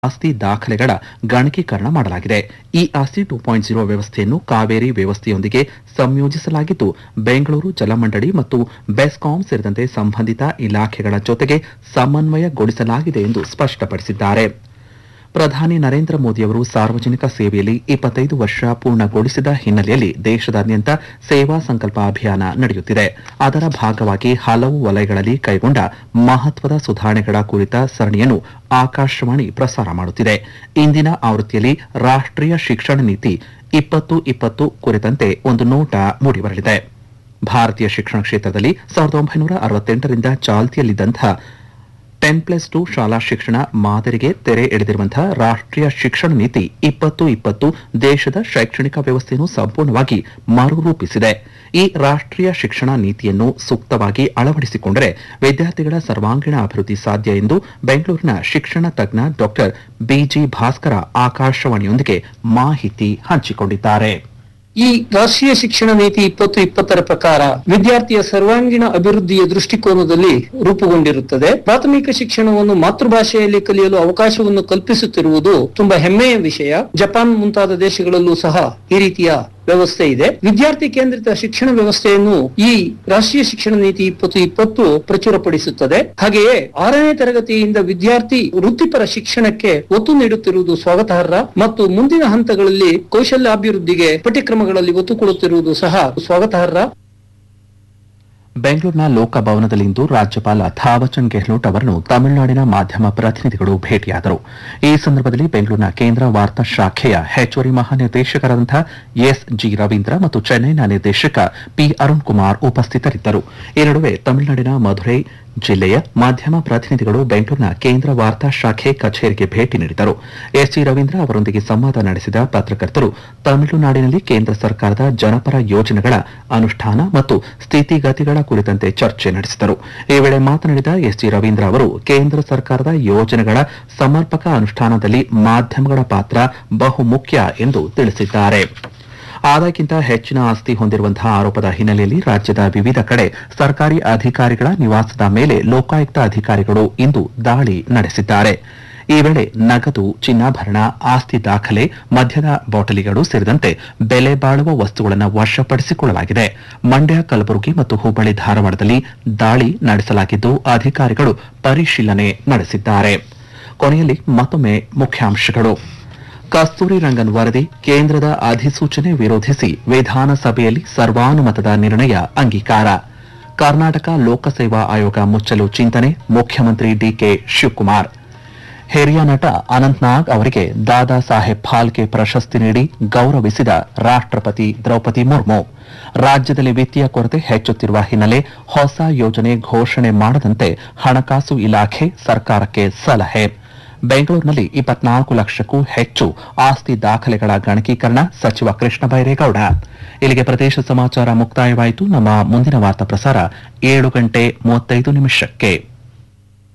ಆಸ್ತಿ ದಾಖಲೆಗಳ ಗಣಕೀಕರಣ ಮಾಡಲಾಗಿದೆ ಈ ಆಸ್ತಿ ಟೂ ಪಾಯಿಂಟ್ ಜೀರೋ ವ್ಯವಸ್ಥೆಯನ್ನು ಕಾವೇರಿ ವ್ಯವಸ್ಥೆಯೊಂದಿಗೆ ಸಂಯೋಜಿಸಲಾಗಿದ್ದು ಬೆಂಗಳೂರು ಜಲಮಂಡಳಿ ಮತ್ತು ಬೆಸ್ಕಾಂ ಸೇರಿದಂತೆ ಸಂಬಂಧಿತ ಇಲಾಖೆಗಳ ಜೊತೆಗೆ ಸಮನ್ವಯಗೊಳಿಸಲಾಗಿದೆ ಎಂದು ಸ್ಪಷ್ಟಪಡಿಸಿದ್ದಾರೆ ಪ್ರಧಾನಿ ನರೇಂದ್ರ ಮೋದಿಯವರು ಸಾರ್ವಜನಿಕ ಸೇವೆಯಲ್ಲಿ ಇಪ್ಪತ್ತೈದು ವರ್ಷ ಪೂರ್ಣಗೊಳಿಸಿದ ಹಿನ್ನೆಲೆಯಲ್ಲಿ ದೇಶದಾದ್ಯಂತ ಸೇವಾ ಸಂಕಲ್ಪ ಅಭಿಯಾನ ನಡೆಯುತ್ತಿದೆ ಅದರ ಭಾಗವಾಗಿ ಹಲವು ವಲಯಗಳಲ್ಲಿ ಕೈಗೊಂಡ ಮಹತ್ವದ ಸುಧಾರಣೆಗಳ ಕುರಿತ ಸರಣಿಯನ್ನು ಆಕಾಶವಾಣಿ ಪ್ರಸಾರ ಮಾಡುತ್ತಿದೆ ಇಂದಿನ ಆವೃತ್ತಿಯಲ್ಲಿ ರಾಷ್ಟ್ರೀಯ ಶಿಕ್ಷಣ ನೀತಿ ಇಪ್ಪತ್ತು ಇಪ್ಪತ್ತು ಕುರಿತಂತೆ ಒಂದು ನೋಟ ಮೂಡಿಬರಲಿದೆ ಭಾರತೀಯ ಶಿಕ್ಷಣ ಕ್ಷೇತ್ರದಲ್ಲಿ ಸಾವಿರದ ಒಂಬೈನೂರ ಅರವತ್ತೆಂಟರಿಂದ ಚಾಲ್ತಿಯಲ್ಲಿದ್ದಂತಹ ಟೆನ್ ಪ್ಲಸ್ ಟು ಶಾಲಾ ಶಿಕ್ಷಣ ಮಾದರಿಗೆ ತೆರೆ ಎಳೆದಿರುವಂತಹ ರಾಷ್ಟ್ರೀಯ ಶಿಕ್ಷಣ ನೀತಿ ಇಪ್ಪತ್ತು ಇಪ್ಪತ್ತು ದೇಶದ ಶೈಕ್ಷಣಿಕ ವ್ಯವಸ್ಥೆಯನ್ನು ಸಂಪೂರ್ಣವಾಗಿ ಮರುರೂಪಿಸಿದೆ ಈ ರಾಷ್ಟ್ರೀಯ ಶಿಕ್ಷಣ ನೀತಿಯನ್ನು ಸೂಕ್ತವಾಗಿ ಅಳವಡಿಸಿಕೊಂಡರೆ ವಿದ್ಯಾರ್ಥಿಗಳ ಸರ್ವಾಂಗೀಣ ಅಭಿವೃದ್ಧಿ ಸಾಧ್ಯ ಎಂದು ಬೆಂಗಳೂರಿನ ಶಿಕ್ಷಣ ತಜ್ಞ ಡಾಕ್ಟರ್ ಬಿಜಿ ಭಾಸ್ಕರ ಆಕಾಶವಾಣಿಯೊಂದಿಗೆ ಮಾಹಿತಿ ಹಂಚಿಕೊಂಡಿದ್ದಾರೆ ಈ ರಾಷ್ಟ್ರೀಯ ಶಿಕ್ಷಣ ನೀತಿ ಇಪ್ಪತ್ತು ಇಪ್ಪತ್ತರ ಪ್ರಕಾರ ವಿದ್ಯಾರ್ಥಿಯ ಸರ್ವಾಂಗೀಣ ಅಭಿವೃದ್ಧಿಯ ದೃಷ್ಟಿಕೋನದಲ್ಲಿ ರೂಪುಗೊಂಡಿರುತ್ತದೆ ಪ್ರಾಥಮಿಕ ಶಿಕ್ಷಣವನ್ನು ಮಾತೃಭಾಷೆಯಲ್ಲಿ ಕಲಿಯಲು ಅವಕಾಶವನ್ನು ಕಲ್ಪಿಸುತ್ತಿರುವುದು ತುಂಬಾ ಹೆಮ್ಮೆಯ ವಿಷಯ ಜಪಾನ್ ಮುಂತಾದ ದೇಶಗಳಲ್ಲೂ ಸಹ ಈ ರೀತಿಯ ವ್ಯವಸ್ಥೆ ಇದೆ ವಿದ್ಯಾರ್ಥಿ ಕೇಂದ್ರಿತ ಶಿಕ್ಷಣ ವ್ಯವಸ್ಥೆಯನ್ನು ಈ ರಾಷ್ಟ್ರೀಯ ಶಿಕ್ಷಣ ನೀತಿ ಇಪ್ಪತ್ತು ಇಪ್ಪತ್ತು ಪ್ರಚುರಪಡಿಸುತ್ತದೆ ಹಾಗೆಯೇ ಆರನೇ ತರಗತಿಯಿಂದ ವಿದ್ಯಾರ್ಥಿ ವೃತ್ತಿಪರ ಶಿಕ್ಷಣಕ್ಕೆ ಒತ್ತು ನೀಡುತ್ತಿರುವುದು ಸ್ವಾಗತಾರ್ಹ ಮತ್ತು ಮುಂದಿನ ಹಂತಗಳಲ್ಲಿ ಕೌಶಲ್ಯಾಭಿವೃದ್ಧಿಗೆ ಪಠ್ಯಕ್ರಮಗಳಲ್ಲಿ ಒತ್ತು ಕೊಡುತ್ತಿರುವುದು ಸಹ ಸ್ವಾಗತಾರ್ಹ ಬೆಂಗಳೂರಿನ ಲೋಕಭವನದಲ್ಲಿಂದು ರಾಜ್ಯಪಾಲ ಥಾವರ್ಚಂದ್ ಗೆಹ್ಲೋಟ್ ಅವರನ್ನು ತಮಿಳುನಾಡಿನ ಮಾಧ್ಯಮ ಪ್ರತಿನಿಧಿಗಳು ಭೇಟಿಯಾದರು ಈ ಸಂದರ್ಭದಲ್ಲಿ ಬೆಂಗಳೂರಿನ ಕೇಂದ್ರ ವಾರ್ತಾ ಶಾಖೆಯ ಹೆಚ್ಚುವರಿ ಮಹಾನಿರ್ದೇಶಕರಾದಂತಹ ಎಸ್ ಜಿ ರವೀಂದ್ರ ಮತ್ತು ಚೆನ್ನೈನ ನಿರ್ದೇಶಕ ಪಿ ಅರುಣ್ ಕುಮಾರ್ ಉಪಸ್ಥಿತರಿದ್ದರು ಈ ನಡುವೆ ತಮಿಳುನಾಡಿನ ಮಧುರೈ ಜಿಲ್ಲೆಯ ಮಾಧ್ಯಮ ಪ್ರತಿನಿಧಿಗಳು ಬೆಂಗಳೂರಿನ ಕೇಂದ್ರ ವಾರ್ತಾ ಶಾಖೆ ಕಚೇರಿಗೆ ಭೇಟಿ ನೀಡಿದರು ಎಸ್ ಜಿ ರವೀಂದ್ರ ಅವರೊಂದಿಗೆ ಸಂವಾದ ನಡೆಸಿದ ಪತ್ರಕರ್ತರು ತಮಿಳುನಾಡಿನಲ್ಲಿ ಕೇಂದ್ರ ಸರ್ಕಾರದ ಜನಪರ ಯೋಜನೆಗಳ ಅನುಷ್ಠಾನ ಮತ್ತು ಸ್ಥಿತಿಗತಿಗಳ ಕುರಿತಂತೆ ಚರ್ಚೆ ನಡೆಸಿದರು ಈ ವೇಳೆ ಮಾತನಾಡಿದ ಎಸ್ ಜಿ ರವೀಂದ್ರ ಅವರು ಕೇಂದ್ರ ಸರ್ಕಾರದ ಯೋಜನೆಗಳ ಸಮರ್ಪಕ ಅನುಷ್ಠಾನದಲ್ಲಿ ಮಾಧ್ಯಮಗಳ ಪಾತ್ರ ಬಹುಮುಖ್ಯ ಎಂದು ತಿಳಿಸಿದ್ದಾರೆ ಆದಾಯಕ್ಕಿಂತ ಹೆಚ್ಚಿನ ಆಸ್ತಿ ಹೊಂದಿರುವಂತಹ ಆರೋಪದ ಹಿನ್ನೆಲೆಯಲ್ಲಿ ರಾಜ್ಯದ ವಿವಿಧ ಕಡೆ ಸರ್ಕಾರಿ ಅಧಿಕಾರಿಗಳ ನಿವಾಸದ ಮೇಲೆ ಲೋಕಾಯುಕ್ತ ಅಧಿಕಾರಿಗಳು ಇಂದು ದಾಳಿ ನಡೆಸಿದ್ದಾರೆ ಈ ವೇಳೆ ನಗದು ಚಿನ್ನಾಭರಣ ಆಸ್ತಿ ದಾಖಲೆ ಮದ್ಯದ ಬಾಟಲಿಗಳು ಸೇರಿದಂತೆ ಬೆಲೆ ಬಾಳುವ ವಸ್ತುಗಳನ್ನು ವಶಪಡಿಸಿಕೊಳ್ಳಲಾಗಿದೆ ಮಂಡ್ಯ ಕಲಬುರಗಿ ಮತ್ತು ಹುಬ್ಬಳ್ಳಿ ಧಾರವಾಡದಲ್ಲಿ ದಾಳಿ ನಡೆಸಲಾಗಿದ್ದು ಅಧಿಕಾರಿಗಳು ಪರಿಶೀಲನೆ ನಡೆಸಿದ್ದಾರೆ ಕೊನೆಯಲ್ಲಿ ಮತ್ತೊಮ್ಮೆ ಮುಖ್ಯಾಂಶಗಳು ಕಸ್ತೂರಿ ರಂಗನ್ ವರದಿ ಕೇಂದ್ರದ ಅಧಿಸೂಚನೆ ವಿರೋಧಿಸಿ ವಿಧಾನಸಭೆಯಲ್ಲಿ ಸರ್ವಾನುಮತದ ನಿರ್ಣಯ ಅಂಗೀಕಾರ ಕರ್ನಾಟಕ ಲೋಕಸೇವಾ ಆಯೋಗ ಮುಚ್ಚಲು ಚಿಂತನೆ ಮುಖ್ಯಮಂತ್ರಿ ಡಿಕೆ ಶಿವಕುಮಾರ್ ಹಿರಿಯ ನಟ ಅನಂತ್ನಾಗ್ ಅವರಿಗೆ ದಾದಾ ಸಾಹೇಬ್ ಫಾಲ್ಕೆ ಪ್ರಶಸ್ತಿ ನೀಡಿ ಗೌರವಿಸಿದ ರಾಷ್ಟ್ರಪತಿ ದ್ರೌಪದಿ ಮುರ್ಮು ರಾಜ್ಯದಲ್ಲಿ ವಿತ್ತೀಯ ಕೊರತೆ ಹೆಚ್ಚುತ್ತಿರುವ ಹಿನ್ನೆಲೆ ಹೊಸ ಯೋಜನೆ ಘೋಷಣೆ ಮಾಡದಂತೆ ಹಣಕಾಸು ಇಲಾಖೆ ಸರ್ಕಾರಕ್ಕೆ ಸಲಹೆ ಬೆಂಗಳೂರಿನಲ್ಲಿ ಇಪ್ಪತ್ನಾಲ್ಕು ಲಕ್ಷಕ್ಕೂ ಹೆಚ್ಚು ಆಸ್ತಿ ದಾಖಲೆಗಳ ಗಣಕೀಕರಣ ಸಚಿವ ಕೃಷ್ಣ ಬೈರೇಗೌಡ ಇಲ್ಲಿಗೆ ಪ್ರದೇಶ ಸಮಾಚಾರ ಮುಕ್ತಾಯವಾಯಿತು ನಮ್ಮ ಮುಂದಿನ ವಾರ್ತಾ ಪ್ರಸಾರ ಏಳು ಗಂಟೆ ಮೂವತ್ತೈದು ನಿಮಿಷಕ್ಕೆ